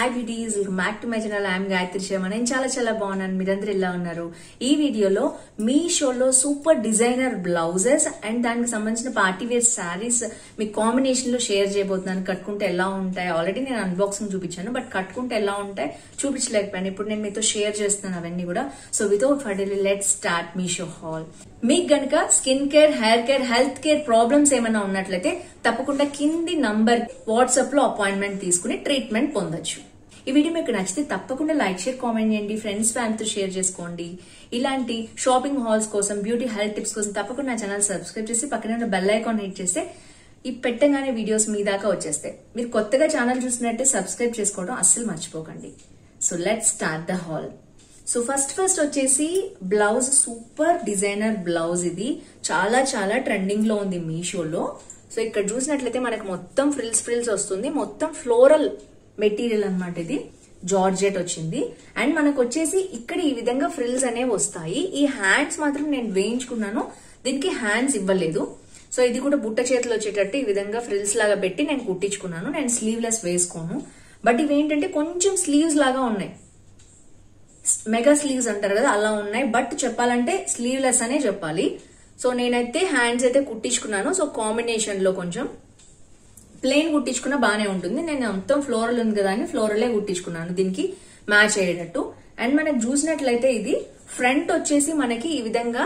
hi beauties welcome back to my channel I'm Gayathri Sharma నేను చాలా చాలా బాగున్నాను మీరందరూ ఎలా ఉన్నారు ఈ వీడియోలో మీ షోలో సూపర్ డిజైనర్ బ్లౌజెస్ అండ్ దానికి సంబంధించిన పార్టీ వేర్ శారీస్ మీ కాంబినేషన్ లో షేర్ చేయబోతున్నాను కట్టుకుంటే ఎలా ఉంటాయి ఆల్రెడీ నేను అన్బాక్సింగ్ చూపించాను బట్ కట్టుకుంటే ఎలా ఉంటాయి చూపించలేకపోయాను ఇప్పుడు నేను మీతో షేర్ చేస్తున్నాను అవన్నీ కూడా so without furtherly let start Meesho haul మీకు గనక skin care hair care health care problems ఏమైనా ఉన్నట్లయితే తప్పకుండా కింది నంబర్ వాట్సాప్ లో అపాయింట్మెంట్ తీసుకుని ట్రీట్మెంట్ పొందొచ్చు ఈ వీడియో మీకు నచ్చితే తప్పకుండా లైక్ షేర్ కామెంట్ చేయండి ఫ్రెండ్స్ ఫ్యాన్ తో షేర్ చేసుకోండి ఇలాంటి షాపింగ్ హాల్స్ కోసం బ్యూటీ హెల్త్ టిప్స్ కోసం తప్పకుండా నా ఛానల్ సబ్స్క్రైబ్ చేసి పక్కన ఉన్న బెల్ ఐకాన్ హిట్ చేస్తే ఈ పెట్టగానే వీడియోస్ మీ దాకా వచ్చేస్తాయి మీరు కొత్తగా ఛానల్ చూసినట్టే సబ్స్క్రైబ్ చేసుకోవడం అస్సలు మర్చిపోకండి so let start the haul so first first వచ్చేసి బ్లౌజ్ సూపర్ డిజైనర్ బ్లౌజ్ ఇది చాలా చాలా ట్రెండింగ్ లో ఉంది మీషోలో సో ఇక్కడ చూసినట్లయితే మనకు మొత్తం ఫ్రిల్స్ ఫ్రిల్స్ వస్తుంది మొత్తం ఫ్లోరల్ మెటీరియల్ అన్నమాట ఇది జార్జెట్ వచ్చింది అండ్ మనకు వచ్చేసి ఇక్కడ ఈ విధంగా ఫ్రిల్స్ అనేవి వస్తాయి ఈ హ్యాండ్స్ మాత్రం నేను వేయించుకున్నాను దీనికి హ్యాండ్స్ ఇవ్వలేదు సో ఇది కూడా బుట్ట చేతులు వచ్చేటట్టు ఈ విధంగా ఫ్రిల్స్ లాగా పెట్టి నేను కుట్టించుకున్నాను నేను స్లీవ్లెస్ వేసుకోను బట్ ఇవి ఏంటంటే కొంచెం స్లీవ్స్ లాగా ఉన్నాయి మెగా స్లీవ్స్ అంటారు కదా అలా ఉన్నాయి బట్ చెప్పాలంటే స్లీవ్లెస్ అనే చెప్పాలి సో నేనైతే హ్యాండ్స్ అయితే కుట్టించుకున్నాను సో కాంబినేషన్ లో కొంచెం ప్లెయిన్ కుట్టించుకున్నా బానే ఉంటుంది నేను మొత్తం ఫ్లోరల్ ఉంది కదా అని ఫ్లోరలే కుట్టించుకున్నాను దీనికి మ్యాచ్ అయ్యేటట్టు అండ్ మనకు చూసినట్లయితే ఇది ఫ్రంట్ వచ్చేసి మనకి ఈ విధంగా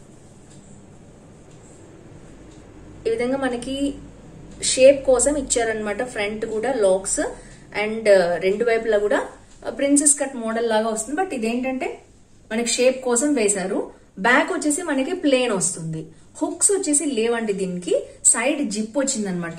ఈ విధంగా మనకి షేప్ కోసం ఇచ్చారనమాట ఫ్రంట్ కూడా లాక్స్ అండ్ రెండు వైపులా కూడా ప్రిన్సెస్ కట్ మోడల్ లాగా వస్తుంది బట్ ఇదేంటంటే మనకి షేప్ కోసం వేశారు బ్యాక్ వచ్చేసి మనకి ప్లేన్ వస్తుంది హుక్స్ వచ్చేసి లేవండి దీనికి సైడ్ జిప్ వచ్చిందనమాట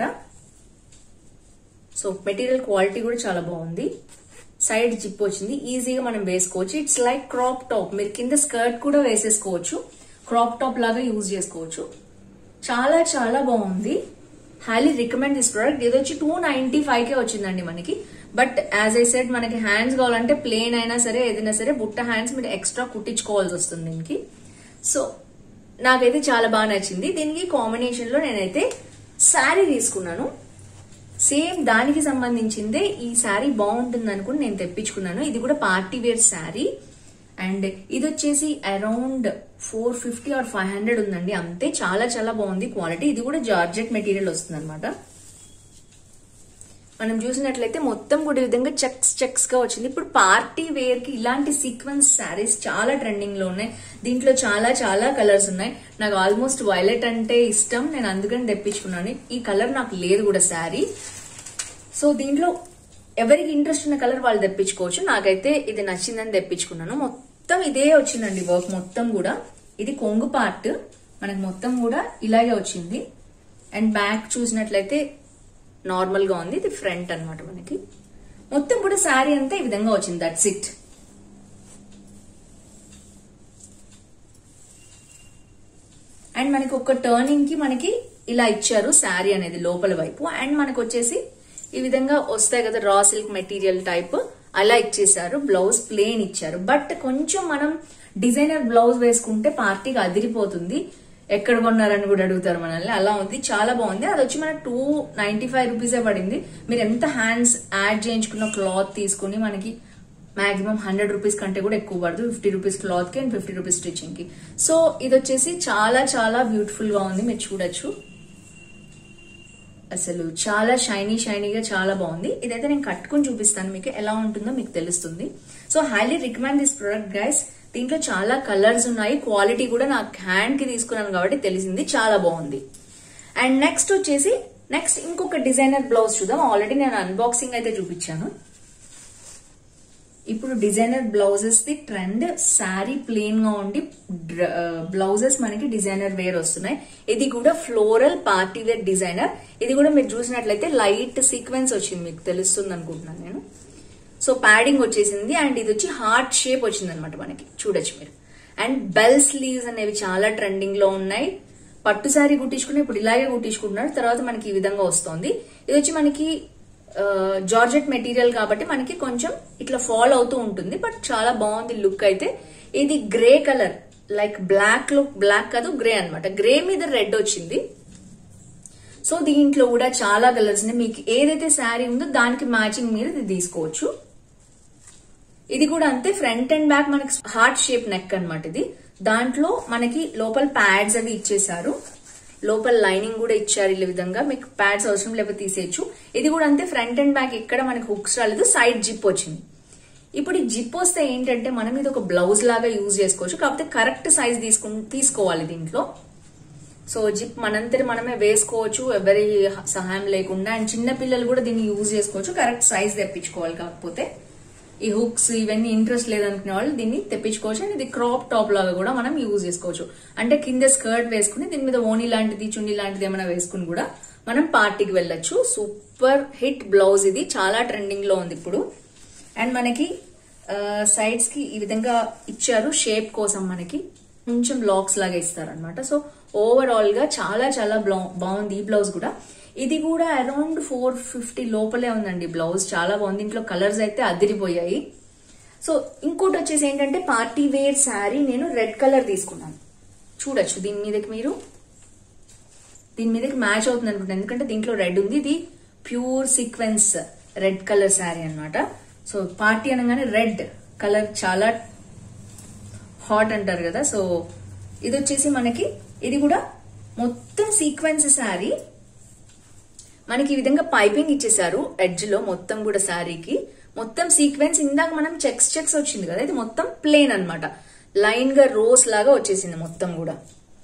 సో మెటీరియల్ క్వాలిటీ కూడా చాలా బాగుంది సైడ్ జిప్ వచ్చింది ఈజీగా మనం వేసుకోవచ్చు ఇట్స్ లైక్ క్రాప్ టాప్ మీరు కింద స్కర్ట్ కూడా వేసేసుకోవచ్చు క్రాప్ టాప్ లాగా యూజ్ చేసుకోవచ్చు చాలా చాలా బాగుంది హైలీ రికమెండ్ దిస్ ప్రోడక్ట్ ఇది వచ్చి టూ నైన్టీ ఫైవ్ కే వచ్చిందండి మనకి బట్ యాజ్ ఐ సెడ్ మనకి హ్యాండ్స్ కావాలంటే ప్లేన్ అయినా సరే ఏదైనా సరే బుట్ట హ్యాండ్స్ మీరు ఎక్స్ట్రా కుట్టించుకోవాల్సి వస్తుంది దీనికి సో నాకైతే చాలా బాగా నచ్చింది దీనికి కాంబినేషన్ లో నేనైతే శారీ తీసుకున్నాను సేమ్ దానికి సంబంధించిందే ఈ శారీ బాగుంటుంది అనుకుని నేను తెప్పించుకున్నాను ఇది కూడా పార్టీ వేర్ శారీ అండ్ ఇది వచ్చేసి around four fifty or five hundred ఉందండి అంతే చాలా చాలా బాగుంది క్వాలిటీ ఇది కూడా జార్జెట్ మెటీరియల్ వస్తుంది అనమాట మనం చూసినట్లయితే మొత్తం కూడా ఈ విధంగా చెక్స్ చెక్స్ గా వచ్చింది ఇప్పుడు పార్టీ వేర్ కి ఇలాంటి సీక్వెన్స్ శారీస్ చాలా ట్రెండింగ్ లో ఉన్నాయి దీంట్లో చాలా చాలా కలర్స్ ఉన్నాయి నాకు ఆల్మోస్ట్ వైలెట్ అంటే ఇష్టం నేను అందుకని తెప్పించుకున్నాను ఈ కలర్ నాకు లేదు కూడా శారీ సో దీంట్లో ఎవరికి ఇంట్రెస్ట్ ఉన్న కలర్ వాళ్ళు తెప్పించుకోవచ్చు నాకైతే ఇది నచ్చిందని తెప్పించుకున్నాను మొత్తం ఇదే వచ్చిందండి వర్క్ మొత్తం కూడా ఇది కొంగు పార్ట్ మనకు మొత్తం కూడా ఇలాగే వచ్చింది అండ్ బ్యాక్ చూసినట్లయితే నార్మల్ గా ఉంది ఇది ఫ్రంట్ అనమాట మనకి మొత్తం కూడా శారీ అంతా ఈ విధంగా వచ్చింది దట్స్ ఇట్ అండ్ మనకి ఒక టర్నింగ్ కి మనకి ఇలా ఇచ్చారు శారీ అనేది లోపల వైపు అండ్ మనకు వచ్చేసి ఈ విధంగా వస్తాయి కదా రా సిల్క్ మెటీరియల్ టైప్ అలా ఇచ్చేసారు బ్లౌజ్ ప్లేన్ ఇచ్చారు బట్ కొంచెం మనం డిజైనర్ బ్లౌజ్ వేసుకుంటే పార్టీకి అదిరిపోతుంది ఎక్కడ కొన్నారని కూడా అడుగుతారు మనల్ని అలా ఉంది చాలా బాగుంది అది వచ్చి మనకి టూ నైన్టీ ఫైవ్ రూపీసే పడింది మీరు ఎంత హ్యాండ్స్ యాడ్ చేయించుకున్న క్లాత్ తీసుకుని మనకి మాక్సిమం హండ్రెడ్ రూపీస్ కంటే కూడా ఎక్కువ పడదు ఫిఫ్టీ రూపీస్ క్లాత్ కి అండ్ ఫిఫ్టీ రూపీస్ స్టిచ్చింగ్ కి సో ఇది వచ్చేసి చాలా చాలా బ్యూటిఫుల్ గా ఉంది మీరు చూడొచ్చు అసలు చాలా షైనీ షైనీగా చాలా బాగుంది ఇదైతే నేను కట్టుకుని చూపిస్తాను మీకు ఎలా ఉంటుందో మీకు తెలుస్తుంది so highly recommend this product guys దీంట్లో చాలా కలర్స్ ఉన్నాయి క్వాలిటీ కూడా నాకు హ్యాండ్ కి తీసుకున్నాను కాబట్టి తెలిసింది చాలా బాగుంది అండ్ నెక్స్ట్ వచ్చేసి నెక్స్ట్ ఇంకొక డిజైనర్ బ్లౌజ్ చూద్దాం ఆల్రెడీ నేను అన్బాక్సింగ్ అయితే చూపించాను ఇప్పుడు designer blouses the trend sari plain గా ఉండి బ్లౌజెస్ మనకి డిజైనర్ వేర్ వస్తున్నాయి ఇది కూడా ఫ్లోరల్ పార్టీ వేర్ డిజైనర్ ఇది కూడా మీరు చూసినట్లయితే లైట్ సీక్వెన్స్ వచ్చింది మీకు తెలుస్తుంది అనుకుంటున్నాను నేను సో ప్యాడింగ్ వచ్చేసింది అండ్ ఇది వచ్చి హార్ట్ షేప్ వచ్చింది అనమాట మనకి చూడొచ్చు మీరు అండ్ బెల్ స్లీవ్స్ అనేవి చాలా ట్రెండింగ్ లో ఉన్నాయి పట్టు శారీ కుట్టించుకుని ఇప్పుడు ఇలాగే కుట్టించుకుంటున్నారు తర్వాత మనకి ఈ విధంగా వస్తుంది ఇది వచ్చి మనకి జార్జెట్ మెటీరియల్ కాబట్టి మనకి కొంచెం ఇట్లా ఫాల్ అవుతూ ఉంటుంది బట్ చాలా బాగుంది లుక్ అయితే ఇది grey colour like black look black కాదు గ్రే అనమాట గ్రే మీద రెడ్ వచ్చింది సో దీంట్లో కూడా చాలా కలర్స్ ఉన్నాయి మీకు ఏదైతే శారీ ఉందో దానికి మ్యాచింగ్ మీరు ఇది తీసుకోవచ్చు ఇది కూడా అంతే ఫ్రంట్ అండ్ బ్యాక్ మనకి హార్ట్ షేప్ నెక్ అన్నమాట ఇది దాంట్లో మనకి లోపల ప్యాడ్స్ అవి ఇచ్చేసారు లోపల లైనింగ్ కూడా ఇచ్చారు ఈ విధంగా మీకు ప్యాడ్స్ అవసరం లేకపోతే తీసేయచ్చు ఇది కూడా అంతే ఫ్రంట్ అండ్ బ్యాక్ ఎక్కడ మనకి హుక్స్ రాలేదు సైడ్ జిప్ వచ్చింది ఇప్పుడు ఈ జిప్ వస్తే ఏంటంటే మనం ఇది ఒక బ్లౌజ్ లాగా యూజ్ చేసుకోవచ్చు కాకపోతే కరెక్ట్ సైజ్ తీసుకు తీసుకోవాలి దీంట్లో సో జిప్ మనంతటి మనమే వేసుకోవచ్చు ఎవరి సహాయం లేకుండా అండ్ చిన్న పిల్లలు కూడా దీన్ని యూజ్ చేసుకోవచ్చు కరెక్ట్ సైజ్ తెప్పించుకోవాలి కాకపోతే ఈ హుక్స్ ఇవన్నీ ఇంట్రెస్ట్ లేదనుకునే వాళ్ళు దీన్ని తెప్పించుకోవచ్చు అండ్ ఇది క్రాప్ టాప్ లాగా కూడా మనం యూజ్ చేసుకోవచ్చు అంటే కింద స్కర్ట్ వేసుకుని దీని మీద ఓనీ లాంటిది చుండి లాంటిది ఏమైనా వేసుకుని కూడా మనం పార్టీకి వెళ్ళొచ్చు సూపర్ హిట్ బ్లౌజ్ ఇది చాలా ట్రెండింగ్ లో ఉంది ఇప్పుడు అండ్ మనకి సైడ్స్ కి ఈ విధంగా ఇచ్చారు షేప్ కోసం మనకి కొంచెం లాక్స్ లాగా ఇస్తారు అనమాట సో ఓవరాల్ గా చాలా చాలా బాగుంది ఈ బ్లౌజ్ కూడా ఇది కూడా అరౌండ్ ఫోర్ ఫిఫ్టీ లోపలే ఉందండి బ్లౌజ్ చాలా బాగుంది ఇంట్లో కలర్స్ అయితే అదిరిపోయాయి సో ఇంకోటి వచ్చేసి ఏంటంటే పార్టీ వేర్ శారీ నేను రెడ్ కలర్ తీసుకున్నాను చూడొచ్చు దీని మీదకి మీరు దీని మీదకి మ్యాచ్ అవుతుంది అనుకుంటా ఎందుకంటే దీంట్లో రెడ్ ఉంది ఇది pure sequence red colour sari అన్నమాట సో పార్టీ అనగానే రెడ్ కలర్ చాలా హాట్ అంటారు కదా సో ఇది వచ్చేసి మనకి ఇది కూడా మొత్తం సీక్వెన్స్ శారీ మనకి ఈ విధంగా పైపింగ్ ఇచ్చేసారు ఎడ్జ్ లో మొత్తం కూడా శారీకి మొత్తం సీక్వెన్స్ ఇందాక మనం చెక్స్ చెక్స్ వచ్చింది కదా ఇది మొత్తం ప్లేన్ అన్నమాట లైన్ గా రోస్ లాగా వచ్చేసింది మొత్తం కూడా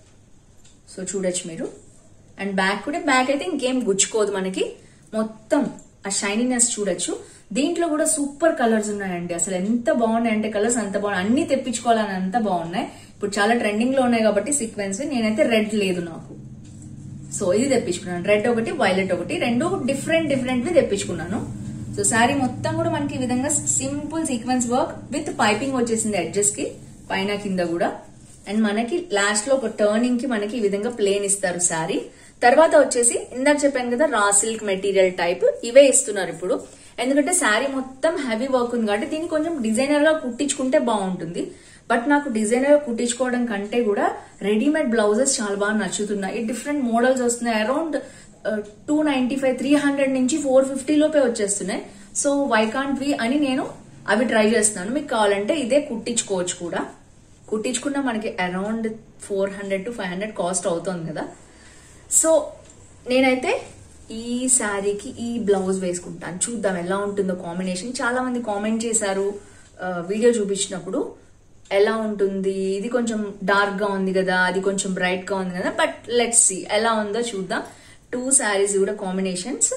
సో చూడొచ్చు మీరు అండ్ బ్యాక్ కూడా బ్యాక్ అయితే ఇంకేం గుచ్చుకోదు మనకి మొత్తం ఆ షైనీనెస్ చూడొచ్చు దీంట్లో కూడా సూపర్ కలర్స్ ఉన్నాయండి అసలు ఎంత బాగున్నాయి అంటే కలర్స్ అంత బాగున్నాయి అన్ని తెప్పించుకోవాలని అంత బాగున్నాయి ఇప్పుడు చాలా ట్రెండింగ్ లో ఉన్నాయి కాబట్టి సీక్వెన్స్ నేనైతే రెడ్ లేదు నాకు సో ఇది తెప్పించుకున్నాను రెడ్ ఒకటి వైలెట్ ఒకటి రెండు డిఫరెంట్ డిఫరెంట్ వి తెప్పించుకున్నాను సో శారీ మొత్తం కూడా మనకి ఈ విధంగా simple sequence work with piping వచ్చేసింది ఎడ్జెస్ కి పైన కింద కూడా అండ్ మనకి లాస్ట్ లో ఒక టర్నింగ్ కి మనకి ఈ విధంగా ప్లేన్ ఇస్తారు శారీ తర్వాత వచ్చేసి ఇందాక చెప్పాను కదా రా సిల్క్ మెటీరియల్ టైప్ ఇవే ఇస్తున్నారు ఇప్పుడు ఎందుకంటే శారీ మొత్తం హెవీ వర్క్ ఉంది కాబట్టి దీన్ని కొంచెం డిజైనర్ గా కుట్టించుకుంటే బాగుంటుంది బట్ నాకు డిజైనర్ కుట్టించుకోవడం కంటే కూడా రెడీమేడ్ బ్లౌజెస్ చాలా బాగా నచ్చుతున్నాయి డిఫరెంట్ మోడల్స్ వస్తున్నాయి around two ninety five three hundred నుంచి ఫోర్ ఫిఫ్టీ లోపే వచ్చేస్తున్నాయి సో వై కాంట్ వి అని నేను అవి ట్రై చేస్తున్నాను మీకు కావాలంటే ఇదే కుట్టించుకోవచ్చు కూడా కుట్టించుకున్న మనకి around four hundred to five hundred cost అవుతుంది కదా సో నేనైతే ఈ శారీకి ఈ బ్లౌజ్ వేసుకుంటాను చూద్దాం ఎలా ఉంటుందో కాంబినేషన్ చాలా మంది కామెంట్ చేశారు వీడియో చూపించినప్పుడు ఎలా ఉంటుంది ఇది కొంచెం డార్క్ గా ఉంది కదా అది కొంచెం బ్రైట్ గా ఉంది కదా బట్ లెట్స్ సి ఎలా ఉందో చూద్దాం టూ శారీస్ కూడా కాంబినేషన్స్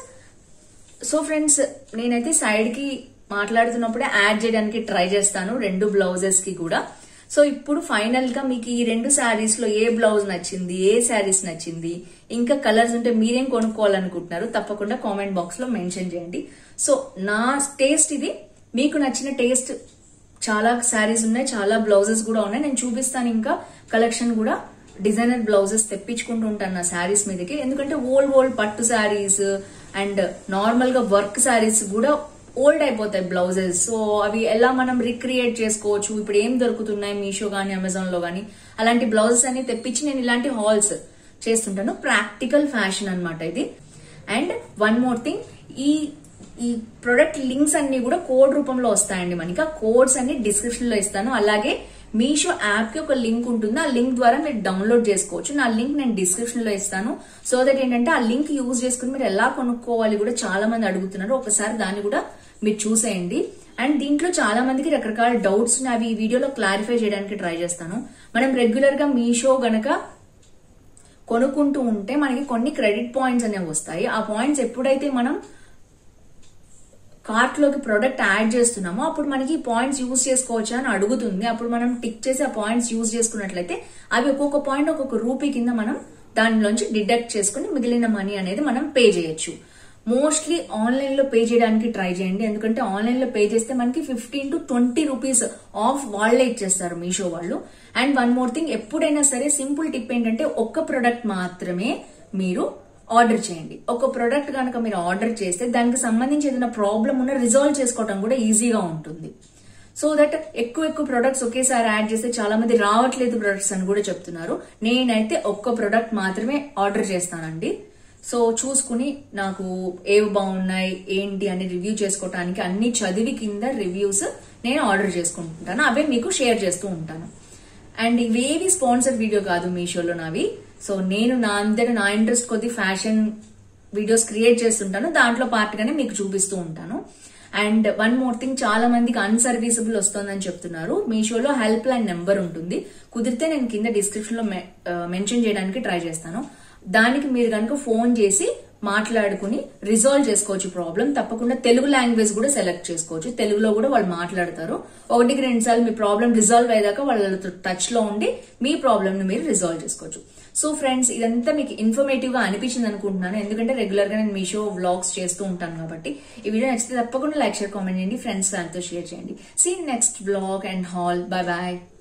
సో ఫ్రెండ్స్ నేనైతే సైడ్ కి మాట్లాడుతున్నప్పుడే యాడ్ చేయడానికి ట్రై చేస్తాను రెండు బ్లౌజెస్ కి కూడా సో ఇప్పుడు ఫైనల్ గా మీకు ఈ రెండు శారీస్ లో ఏ బ్లౌజ్ నచ్చింది ఏ శారీస్ నచ్చింది ఇంకా కలర్స్ ఉంటే మీరేం కొనుక్కోవాలనుకుంటున్నారు తప్పకుండా కామెంట్ బాక్స్ లో మెన్షన్ చేయండి సో నా టేస్ట్ ఇది మీకు నచ్చిన టేస్ట్ చాలా శారీస్ ఉన్నాయి చాలా బ్లౌజెస్ కూడా ఉన్నాయి నేను చూపిస్తాను ఇంకా కలెక్షన్ కూడా డిజైనర్ బ్లౌజెస్ తెప్పించుకుంటూ ఉంటాను నా శారీస్ మీదకి ఎందుకంటే ఓల్డ్ ఓల్డ్ పట్టు శారీస్ అండ్ నార్మల్ గా వర్క్ శారీస్ కూడా ఓల్డ్ అయిపోతాయి బ్లౌజెస్ సో అవి ఎలా మనం రిక్రియేట్ చేసుకోవచ్చు ఇప్పుడు ఏం దొరుకుతున్నాయి మీషో గానీ అమెజాన్ లో గానీ అలాంటి బ్లౌజెస్ అన్ని తెప్పించి నేను ఇలాంటి హాల్స్ చేస్తుంటాను ప్రాక్టికల్ ఫ్యాషన్ అన్నమాట ఇది అండ్ వన్ మోర్ థింగ్ ఈ ఈ ప్రొడక్ట్ లింక్స్ అన్ని కూడా కోడ్ రూపంలో వస్తాయండి మనకి ఆ కోడ్స్ అన్ని డిస్క్రిప్షన్ లో ఇస్తాను అలాగే మీషో యాప్ కి ఒక లింక్ ఉంటుంది ఆ లింక్ ద్వారా మీరు డౌన్లోడ్ చేసుకోవచ్చు నా లింక్ నేను డిస్క్రిప్షన్ లో ఇస్తాను సో దట్ ఏంటంటే ఆ లింక్ యూజ్ చేసుకుని మీరు ఎలా కొనుక్కోవాలి కూడా చాలా మంది అడుగుతున్నారు ఒకసారి దాన్ని కూడా మీరు చూసేయండి అండ్ దీంట్లో చాలా మందికి రకరకాల డౌట్స్ ఉన్నాయి అవి ఈ వీడియోలో క్లారిఫై చేయడానికి ట్రై చేస్తాను మనం రెగ్యులర్ గా మీషో గనక కొనుక్కుంటూ ఉంటే మనకి కొన్ని క్రెడిట్ పాయింట్స్ అనేవి వస్తాయి ఆ పాయింట్స్ ఎప్పుడైతే మనం కార్ట్ లోకి ప్రొడక్ట్ యాడ్ చేస్తున్నామో అప్పుడు మనకి పాయింట్స్ యూజ్ చేసుకోవచ్చా అని అడుగుతుంది అప్పుడు మనం టిక్ చేసి ఆ పాయింట్స్ యూజ్ చేసుకున్నట్లయితే అవి ఒక్కొక్క పాయింట్ ఒక్కొక్క రూపీ కింద మనం దానిలోంచి డిడక్ట్ చేసుకుని మిగిలిన మనీ అనేది మనం పే చేయొచ్చు మోస్ట్లీ ఆన్లైన్ లో పే చేయడానికి ట్రై చేయండి ఎందుకంటే ఆన్లైన్ లో పే చేస్తే మనకి fifteen to twenty rupees off వాళ్లే ఇచ్చేస్తారు మీషో వాళ్ళు అండ్ వన్ మోర్ థింగ్ ఎప్పుడైనా సరే సింపుల్ టిప్ ఏంటంటే ఒక్క ప్రొడక్ట్ మాత్రమే మీరు ఆర్డర్ చేయండి ఒక ప్రొడక్ట్ కనుక మీరు ఆర్డర్ చేస్తే దానికి సంబంధించి ఏదైనా ప్రాబ్లం ఉన్న రిజాల్వ్ చేసుకోవడం కూడా ఈజీగా ఉంటుంది సో దట్ ఎక్కువ ఎక్కువ ప్రొడక్ట్స్ ఒకేసారి యాడ్ చేస్తే చాలా మంది రావట్లేదు ప్రొడక్ట్స్ అని కూడా చెప్తున్నారు నేనైతే ఒక్క ప్రొడక్ట్ మాత్రమే ఆర్డర్ చేస్తానండి సో చూసుకుని నాకు ఏవి బాగున్నాయి ఏంటి అని రివ్యూ చేసుకోవటానికి అన్ని చదివి కింద రివ్యూస్ నేను ఆర్డర్ చేసుకుంటుంటాను అవే మీకు షేర్ చేస్తూ ఉంటాను అండ్ ఇవేవి స్పాన్సర్ వీడియో కాదు మీషోలో నావి సో నేను నా అంతట నా ఇంట్రెస్ట్ కొద్ది ఫ్యాషన్ వీడియోస్ క్రియేట్ చేస్తుంటాను దాంట్లో పార్ట్ గానే మీకు చూపిస్తూ ఉంటాను అండ్ వన్ మోర్ థింగ్ చాలా మందికి అన్సర్వీసబుల్ వస్తుందని చెప్తున్నారు మీషోలో హెల్ప్ లైన్ నెంబర్ ఉంటుంది కుదిరితే నేను కింద డిస్క్రిప్షన్ లో మెన్షన్ చేయడానికి ట్రై చేస్తాను దానికి మీరు కనుక ఫోన్ చేసి మాట్లాడుకుని రిజాల్వ్ చేసుకోవచ్చు ప్రాబ్లం తప్పకుండా తెలుగు లాంగ్వేజ్ కూడా సెలెక్ట్ చేసుకోవచ్చు తెలుగులో కూడా వాళ్ళు మాట్లాడతారు ఒకటికి రెండు సార్లు మీ ప్రాబ్లం రిజాల్వ్ అయ్యాక వాళ్ళతో టచ్ లో ఉండి మీ ప్రాబ్లమ్ ని మీరు రిజాల్వ్ చేసుకోవచ్చు సో ఫ్రెండ్స్ ఇదంతా మీకు ఇన్ఫర్మేటివ్ గా అనిపించింది అనుకుంటున్నాను ఎందుకంటే రెగ్యులర్ గా నేను మీషో వ్లాగ్స్ చేస్తూ ఉంటాను కాబట్టి ఈ వీడియో నచ్చితే తప్పకుండా లైక్ షేర్ కామెంట్ చేయండి ఫ్రెండ్స్ ఫ్యాన్తో షేర్ చేయండి see next vlog and haul bye bye